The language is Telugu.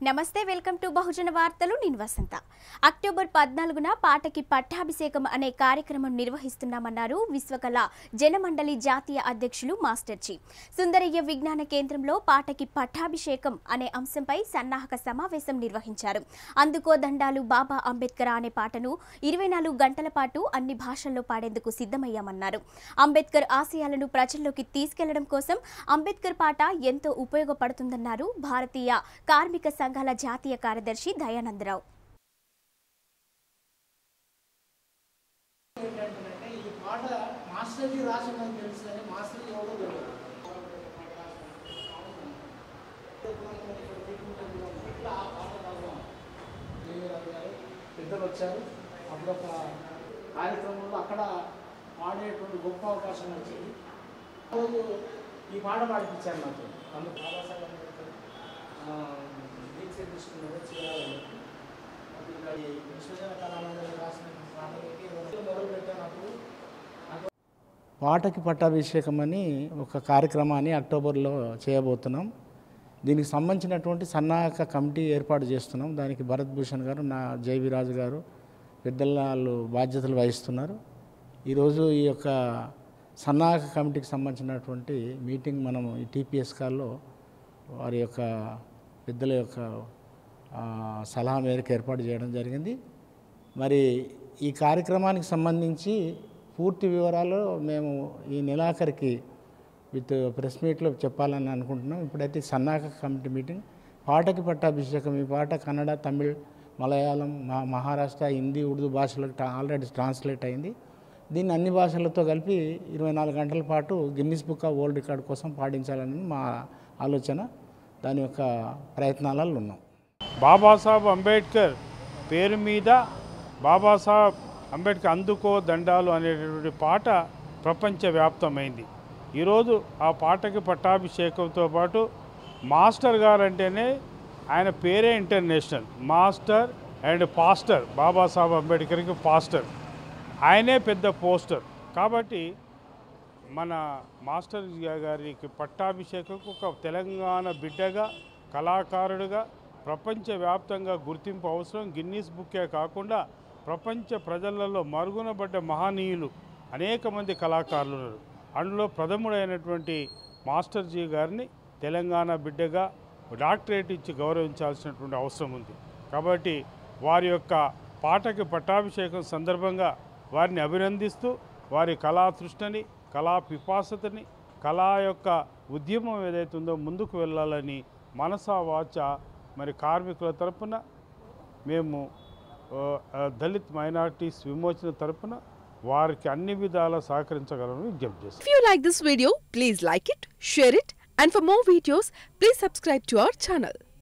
నమస్తే వెల్కమ్ టు బహుజన వార్తలు నేను వసంత అక్టోబర్ పద్నాలుగున పాటకి పట్టాభిషేకం అనే కార్యక్రమం నిర్వహిస్తున్నామన్నారు విశ్వకళ జనమండలి జాతీయ అధ్యక్షులు మాస్టర్ జీ సుందరయ్య విజ్ఞాన కేంద్రంలో పాటకి పట్టాభిషేకం అనే అంశంపై సన్నాహక సమావేశం నిర్వహించారు అందుకో దండాలు బాబా అంబేద్కర్ అనే పాటను ఇరవై నాలుగు గంటల పాటు అన్ని భాషల్లో పాడేందుకు సిద్ధమయ్యామన్నారు అంబేద్కర్ ఆశయాలను ప్రజల్లోకి తీసుకెళ్లడం కోసం అంబేద్కర్ పాట ఎంతో ఉపయోగపడుతుందన్నారు భారతీయ కార్మిక సంఘాల జాతీయ కార్యదర్శి దయానందరావు ఏంటంటే ఈ పాట మాస్టర్జీ రాసిందని తెలుసు కానీ మాస్టర్జీ ఎవరో తెలియదు ఇట్లా ఆ పాట రాద్దాం. దేవరాజు గారు పెద్దలు వచ్చారు అప్పుడు ఒక కార్యక్రమంలో అక్కడ పాడేటువంటి గొప్ప అవకాశం వచ్చింది ఆ రోజు ఈ పాట పాడిపించారు నాకు అందుకు బాబాసాహెబ్ అంబేద్కర్ ఆ, దీక్ష తీసుకున్నారు చేయాలని అప్పుడు ఇక్కడ ఈ విశ్వజన కళామండలి రాసిన పాటలకి మొదలు పెట్టాను అప్పుడు పాటకి పట్టాభిషేకం అని ఒక కార్యక్రమాన్ని అక్టోబర్లో చేయబోతున్నాం దీనికి సంబంధించినటువంటి సన్నాహక కమిటీ ఏర్పాటు చేస్తున్నాం దానికి భరత్ భూషణ్ గారు నా జైవి రాజు గారు పెద్దలు బాధ్యతలు వహిస్తున్నారు ఈరోజు ఈ యొక్క సన్నాహక కమిటీకి సంబంధించినటువంటి మీటింగ్ మనం ఈ టీపీఎస్ కాల్లో వారి యొక్క పెద్దల యొక్క ఆ, సలహా మేరకు ఏర్పాటు చేయడం జరిగింది మరి ఈ కార్యక్రమానికి సంబంధించి పూర్తి వివరాలు మేము ఈ నెలాఖరికి విత్ ప్రెస్ మీట్లో చెప్పాలని అనుకుంటున్నాం ఇప్పుడైతే సన్నాహక కమిటీ మీటింగ్ పాటకి పట్టాభిషేకం ఈ పాట కన్నడ తమిళ్ మలయాళం మా మహారాష్ట్ర హిందీ ఉర్దూ భాషలకు ట్రా- ఆల్రెడీ ట్రాన్స్లేట్ అయింది దీన్ని అన్ని భాషలతో కలిపి ఇరవై నాలుగు గంటల పాటు Guinness book of world record కోసం పాటించాలని మా ఆలోచన దాని యొక్క ప్రయత్నాలలో ఉన్నాం బాబాసాహెబ్ అంబేద్కర్ పేరు మీద బాబాసాహెబ్ అంబేద్కర్ అందుకో దండాలు అనేటటువంటి పాట ప్రపంచవ్యాప్తమైంది ఈరోజు ఆ పాటకి పట్టాభిషేకంతో పాటు మాస్టర్ గారు అంటేనే ఆయన పేరే international master and pastor Babasaheb అంబేద్కర్కి పాస్టర్ ఆయనే పెద్ద పోస్టర్ కాబట్టి మన మాస్టర్ గారికి పట్టాభిషేకం ఒక తెలంగాణ బిడ్డగా కళాకారుడిగా ప్రపంచవ్యాప్తంగా గుర్తింపు అవసరం గిన్నీస్ బుక్కే కాకుండా ప్రపంచ ప్రజలలో మరుగునబడ్డ మహనీయులు అనేక మంది కళాకారులు ఉన్నారు అందులో ప్రథముడైనటువంటి మాస్టర్ జీ గారిని తెలంగాణ బిడ్డగా డాక్టరేట్ ఇచ్చి గౌరవించాల్సినటువంటి అవసరం ఉంది కాబట్టి వారి యొక్క పాటకి పట్టాభిషేకం సందర్భంగా వారిని అభినందిస్తూ వారి కళా తృష్ణని కళా పిపాసతని కళా యొక్క ఉద్యమం ఏదైతుందో ముందుకు వెళ్ళాలని మనసా వాచ మరి కార్మికుల తరపున మేము ఆ, ఆ, దళిత్ మైనారిటీస్ విమోచన తరపున వారికి అన్ని విధాల సహకరించగలను విజ్ఞప్తి చేస్తాం If you like this video, please like it, share it, and for more videos, please subscribe to our channel.